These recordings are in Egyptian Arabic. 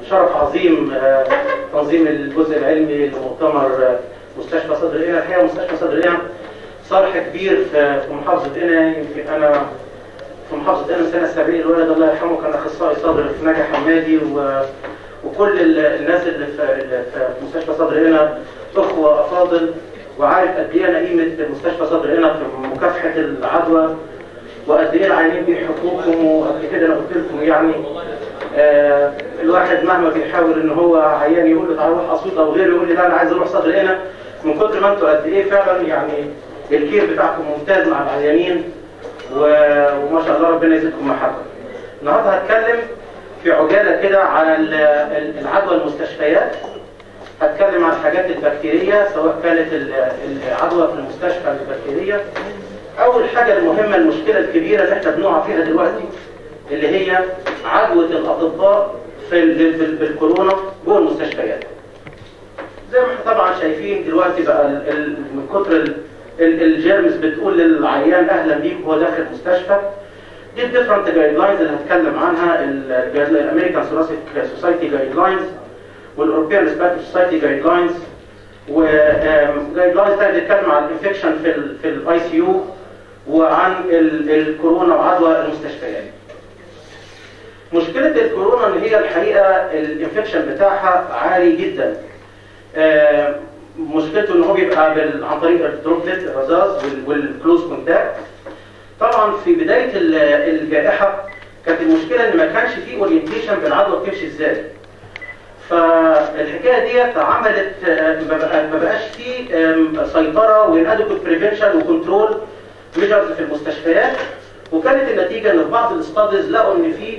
شرف عظيم آه، تنظيم الجزء العلمي لمؤتمر آه، مستشفى صدر قنا الحقيقه مستشفى صدر قنا صرح كبير في في محافظه قنا يمكن انا في محافظه قنا سنه 70 الولد الله يرحمه كان اخصائي صدر في ناجي حمادي و... وكل ال- الناس اللي في اللي في مستشفى صدر قنا اخوه افاضل وعارف قد ايه انا قيمه مستشفى صدر قنا في مكافحه العدوى وقد ايه العيانين بيحبوكم وقبل كده انا قلت لكم يعني آه الواحد مهما بيحاول ان هو عيان يقول له تعالى روح اسيوط او غيره يقول لي لا انا عايز اروح صدر هنا من كتر ما انتوا قد ايه فعلا يعني الكير بتاعكم ممتاز مع العيانين و- وما شاء الله ربنا يزيدكم محبه. النهارده هتكلم في عجاله كده على ال- ال- العدوى المستشفيات هتكلم عن الحاجات البكتيريه سواء كانت ال- العدوى في المستشفى البكتيريه اول حاجه المهمه المشكله الكبيره اللي احنا بنقع فيها دلوقتي اللي هي عدوى الاطباء في ال- بال- بالكورونا جوه المستشفيات زي ما احنا طبعا شايفين دلوقتي بقى ال- ال- من كتر ال- ال- الجيرمز بتقول للعيان اهلا بيك وهو داخل المستشفى دي الديفرنت جايد لاينز اللي هتكلم عنها الامريكان ثوراسيك سوسايتي جايد لاينز والاوروبيان ريسبيرتوري سوسايتي جايد لاينز وجايد لاينز تاني بتتكلم عن الانفكشن في ال في الاي سي يو وعن ال- الكورونا وعدوى المستشفيات. مشكلة الكورونا ان هي الحقيقة الانفكشن بتاعها عالي جدا. آه، مشكلته ان هو بيبقى بال- عن طريق الدروبلت الرذاذ والكلوز كونتاكت. طبعا في بداية ال- الجائحة كانت المشكلة ان ما كانش فيه اورينتيشن بالعدوى بتمشي ازاي. فالحكايه ديت عملت آه، ما بقى- ما بقاش فيه آم، سيطره وانادكوت بريفنشن وكنترول ميجرز في المستشفيات وكانت النتيجه ان في بعض الاستاديز لقوا ان في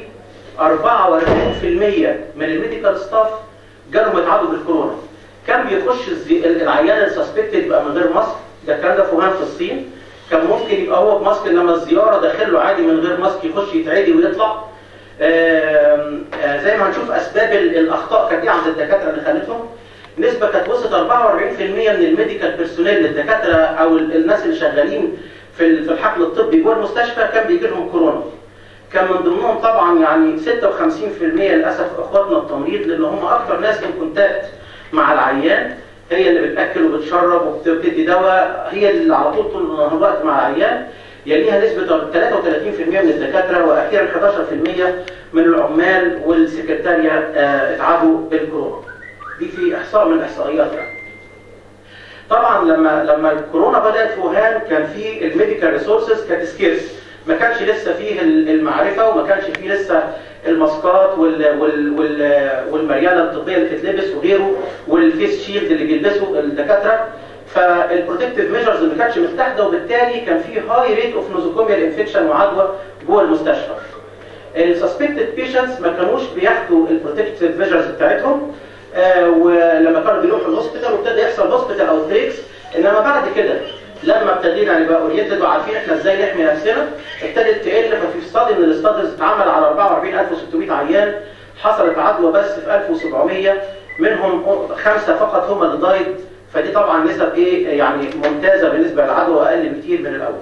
44% من الميديكال ستاف جالهم اتعدوا بالكورونا كان بيخش الزي- العيان السسبكتد يبقى من غير ماسك ده الكلام ده في وهان في الصين كان ممكن يبقى هو بماسك انما الزياره داخل له عادي من غير ماسك يخش يتعدي ويطلع آم، آه، زي ما هنشوف اسباب ال- الاخطاء كانت ايه عند الدكاتره اللي خلتهم نسبه كانت وصلت 44% من الميديكال بيرسونيل الدكاتره او ال- الناس اللي شغالين في ال- في الحقل الطبي جوه المستشفى كان بيجي لهم كورونا كان من ضمنهم طبعا يعني 56% للاسف اخواتنا التمريض لان هم اكتر ناس ان كونتاكت مع العيان هي اللي بتاكل وبتشرب وبتدي دواء هي اللي على طول طول الوقت مع العيان يليها نسبة 33% من الدكاترة وأخيرا 11% من العمال والسكرتارية آه، اتعبوا بالكورونا. دي في إحصاء من الإحصائيات يعني. طبعا لما لما الكورونا بدأت في ووهان كان في الميديكال ريسورسز كانت سكيرس ما كانش لسه فيه ال- المعرفة وما كانش فيه لسه الماسكات وال وال وال والمريالة الطبية اللي بتتلبس وغيره والفيس شيلد اللي بيلبسوا الدكاترة فالبروتكتيف ميجرز ما كانتش متحده وبالتالي كان في هاي ريت اوف نوزوكوميال انفكشن وعدوى جوه المستشفى. السسبكتد بيشنتس ما كانوش بياخدوا البروتكتيف ميجرز بتاعتهم آه ولما كانوا بيروحوا الهوسبيتال وابتدى يحصل هوسبيتال او تريكس انما بعد كده لما ابتدينا نبقى اورينتد وعارفين احنا ازاي نحمي نفسنا ابتدت تقل ففي ستادي من الاستاديز اتعمل على 44600 عيان حصلت عدوى بس في 1700 منهم خمسه فقط هم اللي دايد فدي طبعا نسب ايه يعني ممتازه بالنسبه للعدوى واقل بكتير من الاول.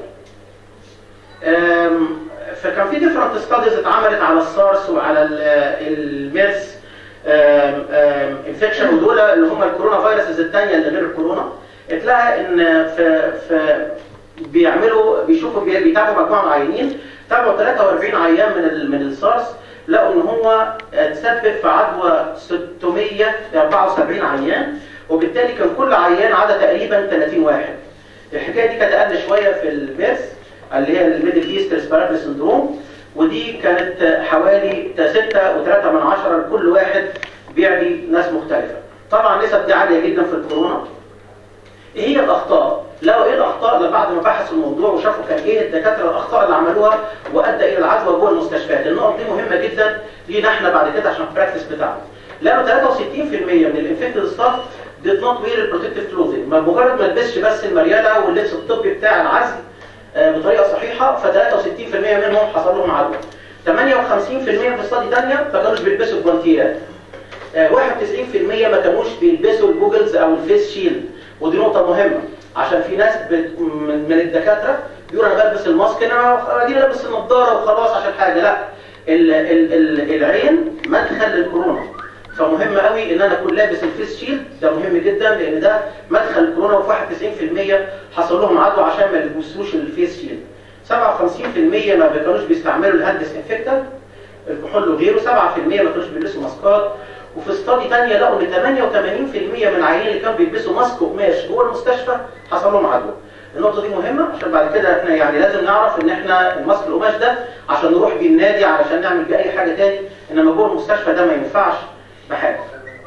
أم، فكان في ديفرنت ستاديز اتعملت على السارس وعلى ال- الميرس انفكشن ودول اللي هم الكورونا فيروسز الثانيه اللي غير الكورونا اتلقى ان في في بيعملوا بيشوفوا بي- بيتابعوا مجموعه من العيانين تابعوا 43 عيان من ال من السارس لقوا ان هو تسبب في عدوى 674 عيان وبالتالي كان كل عيان عدى تقريبا 30 واحد الحكايه دي كانت اقل شويه في الميرس اللي هي الميدل ايست ريسبيراتوري سندروم ودي كانت حوالي 6.3 من عشرة لكل واحد بيعدي ناس مختلفة طبعا النسب دي عالية جدا في الكورونا ايه هي الاخطاء لقوا ايه الاخطاء اللي بعد ما بحثوا الموضوع وشافوا كان ايه الدكاتره الاخطاء اللي عملوها وادى الى العدوى جوه المستشفيات النقط دي مهمه جدا لينا احنا بعد كده عشان البراكتس بتاعنا لقوا 63% من الانفكتد ستاف did not wear protective clothing ما مجرد ما لبسش بس المرياله واللبس الطبي بتاع العزل آه، بطريقه صحيحه ف 63% منهم حصل لهم عدوى 58% في استادي ثانيه ما كانوش بيلبسوا الجوانتيات آه، 91% ما كانوش بيلبسوا الجوجلز او الفيس شيلد ودي نقطه مهمه عشان في ناس بت- من من الدكاتره بيقولوا انا بلبس الماسك انا اديني لابس النضاره وخلاص عشان حاجه لا ال ال ال العين مدخل للكورونا فمهم قوي ان انا اكون لابس الفيس شيلد ده مهم جدا لان ده مدخل الكورونا وفي 91% حصل لهم عدوى عشان ما يلبسوش الفيس شيلد 57% ما كانوش بيستعملوا الهاند ديسانفكتنت الكحول وغيره 7% ما كانوش بيلبسوا ماسكات وفي استادي ثانيه لقوا ان 88% من العيانين اللي كانوا بيلبسوا ماسك وقماش جوه المستشفى حصل لهم عدوى النقطه دي مهمه عشان بعد كده احنا يعني لازم نعرف ان احنا الماسك القماش ده عشان نروح بيه النادي علشان نعمل بيه اي حاجه تاني انما جوه المستشفى ده ما ينفعش بحاجه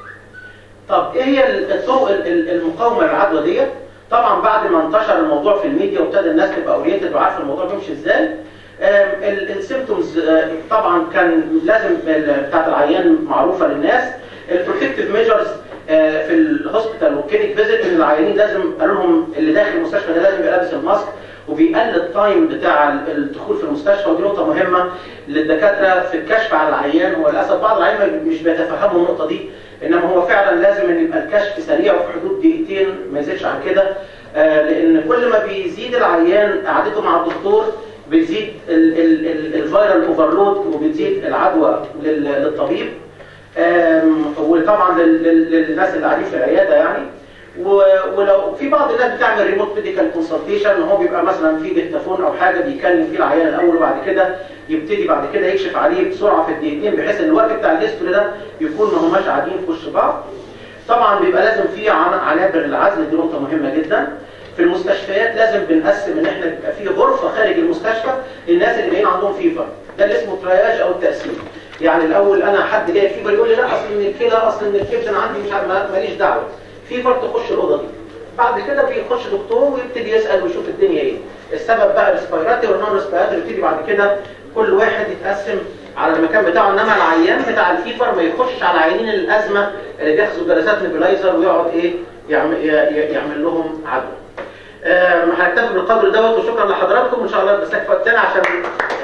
طب ايه هي الطرق المقاومه للعدوى ديت طبعا بعد ما انتشر الموضوع في الميديا وابتدى الناس تبقى اورينتد وعارفه الموضوع بيمشي ازاي السيمتومز طبعا كان لازم بتاعت العيان معروفه للناس البروتكتيف ميجرز في الهوسبيتال والكلينيك فيزيت ان العيانين لازم قالوا لهم اللي داخل المستشفى ده لازم يبقى لابس الماسك وبيقلل التايم بتاع الدخول في المستشفى ودي نقطه مهمه للدكاتره في الكشف على العيان هو للاسف بعض العيانين مش بيتفهموا النقطه دي انما هو فعلا لازم ان يبقى الكشف سريع وفي حدود دقيقتين ما يزيدش عن كده لان كل ما بيزيد العيان قعدته مع الدكتور بيزيد الفيرال اوفرلود وبتزيد العدوى للطبيب وطبعا للناس اللي قاعدين في العياده يعني ولو في بعض الناس بتعمل ريموت ميديكال كونسلتيشن هو بيبقى مثلا في ديكتافون او حاجه بيكلم فيه العيان الاول وبعد كده يبتدي بعد كده يكشف عليه بسرعه في الدقيقتين بحيث ان الوقت بتاع الهيستوري ده يكون ما هماش قاعدين في وش بعض. طبعا بيبقى لازم في عنابر العزل دي نقطه مهمه جدا. في المستشفيات لازم بنقسم ان احنا يبقى في غرفه خارج المستشفى للناس اللي جايين عندهم فيفر ده اللي اسمه ترياج او التقسيم يعني الاول انا حد جاي فيفر يقول لي لا اصل من الكلى اصل من الكبد انا عندي مش ماليش دعوه فيفر تخش الاوضه دي بعد كده بيخش دكتور ويبتدي يسال ويشوف الدنيا ايه السبب بقى ريسبيراتي والنون ريسبيراتي يبتدي بعد كده كل واحد يتقسم على المكان بتاعه انما العيان بتاع الفيفر ما يخشش على عيانين الازمه اللي بياخدوا جلسات نيبولايزر ويقعد ايه يعمل, يعمل لهم عدوى هنكتفي بالقدر دوت وشكرا لحضراتكم ان شاء الله بس وقت تاني عشان